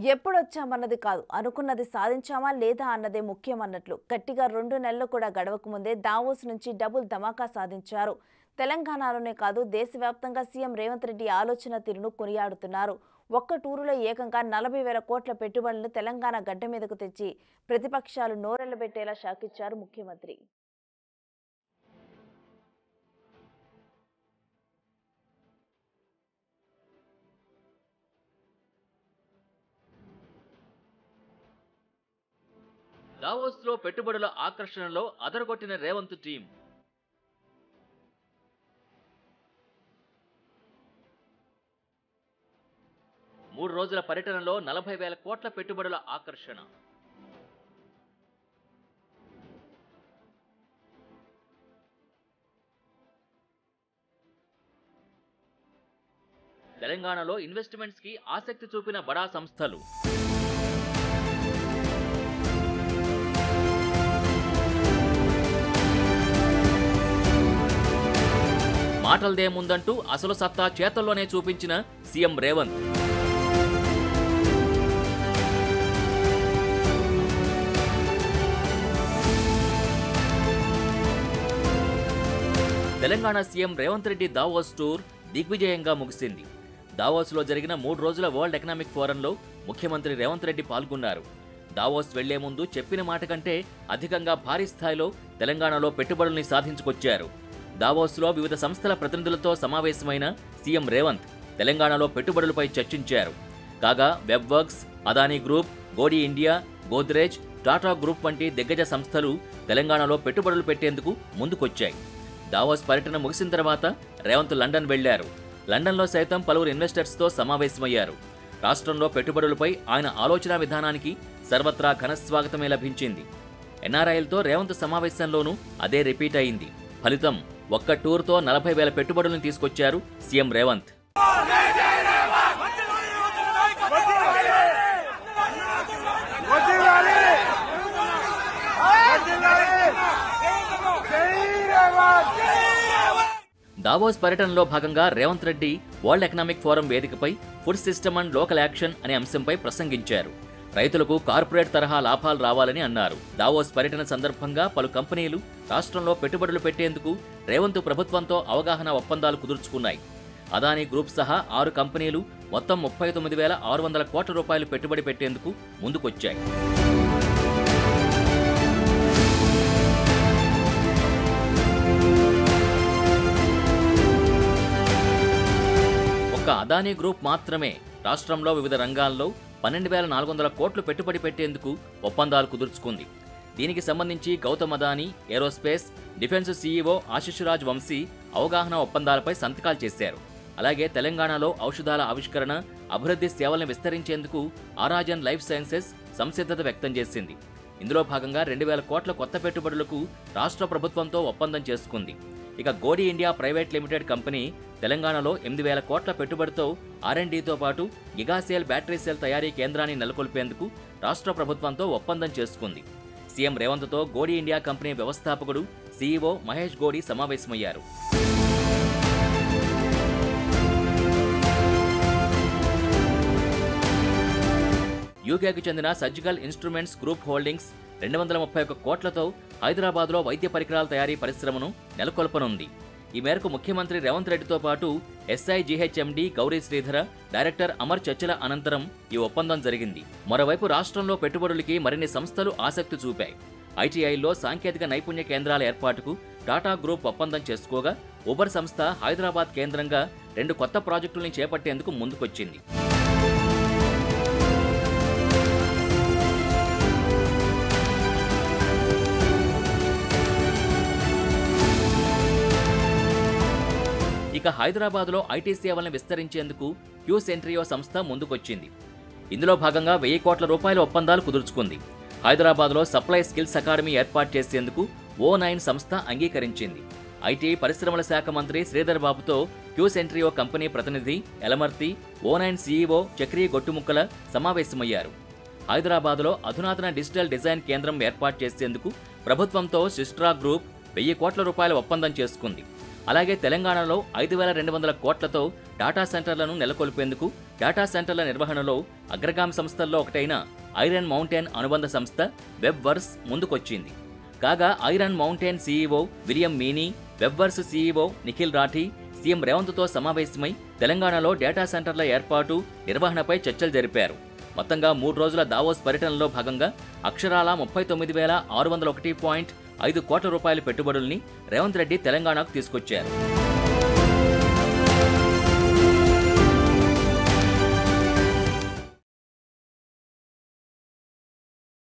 ఎప్పుడొచ్చామన్నది కాదు అనుకున్నది సాధించామా లేదా అన్నదే ముఖ్యమన్నట్లు గట్టిగా రెండు నెలలు కూడా గడవక ముందే దావోస్ నుంచి డబుల్ ధమాకా సాధించారు తెలంగాణలోనే కాదు దేశవ్యాప్తంగా సీఎం రేవంత్ రెడ్డి ఆలోచన తీరును కొనియాడుతున్నారు ఒక్క టూరులో ఏకంగా నలభై వేల కోట్ల పెట్టుబడులను తెలంగాణ గడ్డ మీదకు తెచ్చి ప్రతిపక్షాలు నోరెళ్లబెట్టేలా షాకిచ్చారు ముఖ్యమంత్రి దావోస్ లో పెట్టుబడుల ఆకర్షణలో అదరగొట్టిన రేవంత్ టీం మూడు రోజుల పర్యటనలో నలభై వేల కోట్ల పెట్టుబడుల ఆకర్షణ తెలంగాణలో ఇన్వెస్ట్మెంట్స్ కి ఆసక్తి చూపిన బడా సంస్థలు మాటలదేముందంటూ అసలు సత్తా చేతల్లోనే చూపించిన CM Revanth Telangana CM Revanth Reddy Davos tour దిగ్విజయంగా ముగిసింది దావోస్లో జరిగిన మూడు రోజుల వరల్డ్ ఎకనామిక్ ఫోరంలో ముఖ్యమంత్రి రేవంత్ రెడ్డి పాల్గొన్నారు దావోస్ వెళ్లే ముందు చెప్పిన మాట కంటే అధికంగా భారీ స్థాయిలో తెలంగాణలో పెట్టుబడుల్ని సాధించుకొచ్చారు దావోస్లో వివిధ సంస్థల ప్రతినిధులతో సమావేశమైన సీఎం రేవంత్ తెలంగాణలో పెట్టుబడులపై చర్చించారు కాగా WebWorks Adani group Godi India Godrej Tata group వంటి దిగ్గజ సంస్థలు తెలంగాణలో పెట్టుబడులు పెట్టేందుకు ముందుకొచ్చాయి దావోస్ పర్యటన ముగిసిన తర్వాత రేవంత్ లండన్ వెళ్లారు లండన్లో సైతం పలువురు ఇన్వెస్టర్స్తో సమావేశమయ్యారు రాష్ట్రంలో పెట్టుబడులపై ఆయన ఆలోచన విధానానికి సర్వత్రా ఘనస్వాగతమే లభించింది ఎన్ఆర్ఐలతో రేవంత్ సమావేశంలోనూ అదే రిపీట్ అయింది ఫలితం ఒక్క టూర్తో నలభై వేల పెట్టుబడులను తీసుకొచ్చారు సీఎం రేవంత్ వదిలాలి వదిలాలి జై రేవంత్ దావోస్ పర్యటనలో భాగంగా Revanth Reddy world economic forum వేదికపై food system and local action అనే అంశంపై ప్రసంగించారు రైతులకు కార్పొరేట్ తరహా లాభాలు రావాలని అన్నారు దావోస్ పర్యటన సందర్భంగా పలు కంపెనీలు రాష్ట్రంలో పెట్టుబడులు పెట్టేందుకు రేవంత్ ప్రభుత్వంతో అవగాహన ఒప్పందాలు కుదుర్చుకున్నాయి అదానీ గ్రూప్ సహా ఆరు కంపెనీలు మొత్తం ముప్పై తొమ్మిది వేల ఆరు వందల కోట్ల రూపాయలు పెట్టుబడి పెట్టేందుకు ముందుకొచ్చాయి ఒక్క అదానీ గ్రూప్ మాత్రమే రాష్ట్రంలో వివిధ రంగాల్లో పన్నెండు వేల నాలుగు వందల కోట్లు పెట్టుబడి పెట్టేందుకు ఒప్పందాలు కుదుర్చుకుంది దీనికి సంబంధించి Gautam Adani aerospace defence CEO Ashish Rajvanshi ఒప్పందాలపై సంతకాలు చేశారు అలాగే తెలంగాణలో ఔషధాల ఆవిష్కరణ అభివృద్ధి సేవలను విస్తరించేందుకు ఆరాజన్ లైఫ్ సైన్సెస్ సంసిద్ధత వ్యక్తం చేసింది ఇందులో భాగంగా రెండు వేల కోట్ల కొత్త పెట్టుబడులకు రాష్ట్ర ప్రభుత్వంతో ఒప్పందం చేసుకుంది ఇక Godi India private limited company తెలంగాణలో ఎనిమిది వేల కోట్ల పెట్టుబడితో ఆర్ఎండ్తో పాటు గిగాసేల్ బ్యాటరీ సెల్ తయారీ కేంద్రాన్ని నెలకొల్పేందుకు రాష్ట్ర ప్రభుత్వంతో ఒప్పందం చేసుకుంది సీఎం రేవంత్తో గోడి ఇండియా కంపెనీ వ్యవస్థాపకుడు సీఈఓ మహేష్ గోడి సమావేశమయ్యారు యూకేకి చెందిన సర్జికల్ ఇన్స్ట్రుమెంట్స్ గ్రూప్ హోల్డింగ్స్ రెండు వందల ముప్పై ఒక్క కోట్లతో హైదరాబాద్లో వైద్య పరికరాల తయారీ పరిశ్రమను నెలకొల్పనుంది ఈ మేరకు ముఖ్యమంత్రి రేవంత్ రెడ్డితో పాటు ఎస్ఐజిహెచ్ఎండి గౌరీ శ్రీధర డైరెక్టర్ అమర్ చర్చల అనంతరం ఈ ఒప్పందం జరిగింది మరోవైపు రాష్ట్రంలో పెట్టుబడులకి మరిన్ని సంస్థలు ఆసక్తి చూపాయి ఐటీఐలో సాంకేతిక నైపుణ్య కేంద్రాల ఏర్పాటుకు టాటా గ్రూప్ ఒప్పందం చేసుకోగా ఉబర్ సంస్థ హైదరాబాద్ కేంద్రంగా రెండు కొత్త ప్రాజెక్టుల్ని చేపట్టేందుకు ముందుకొచ్చింది ఇక హైదరాబాద్లో ఐటీ సేవలను విస్తరించేందుకు క్యూ సెంట్రియో సంస్థ ముందుకొచ్చింది ఇందులో భాగంగా వెయ్యి కోట్ల రూపాయల ఒప్పందాలు కుదుర్చుకుంది హైదరాబాద్లో సప్లై స్కిల్స్ అకాడమీ ఏర్పాటు చేసేందుకు ఓ నైన్ సంస్థ అంగీకరించింది ఐటీ పరిశ్రమల శాఖ మంత్రి శ్రీధర్ బాబుతో క్యూ సెంట్రియో కంపెనీ ప్రతినిధి Elamarthi O nine CEO Chakri Gottumukkala సమావేశమయ్యారు హైదరాబాద్లో అధునాతన డిజిటల్ డిజైన్ కేంద్రం ఏర్పాటు చేసేందుకు ప్రభుత్వంతో సిస్ట్రా గ్రూప్ వెయ్యి కోట్ల రూపాయల ఒప్పందం చేసుకుంది అలాగే తెలంగాణలో ఐదు వేల రెండు వందల కోట్లతో డాటా సెంటర్లను నెలకొల్పేందుకు డేటా సెంటర్ల నిర్వహణలో అగ్రగామి సంస్థల్లో ఒకటైన ఐరన్ మౌంటైన్ అనుబంధ సంస్థ వెబ్వర్స్ ముందుకొచ్చింది కాగా Iron Mountain CEO William Meaney Web Werks CEO Nikhil Rathi CM రేవంత్తో సమావేశమై తెలంగాణలో డేటా సెంటర్ల ఏర్పాటు నిర్వహణపై చర్చలు జరిపారు మొత్తంగా మూడు రోజుల దావోస్ పర్యటనలో భాగంగా అక్షరాల ముప్పై తొమ్మిది వేల ఆరు వందల ఒకటి పాయింట్ ఐదు కోట్ల రూపాయల పెట్టుబడుల్ని రేవంత్ రెడ్డి తెలంగాణకు తీసుకొచ్చారు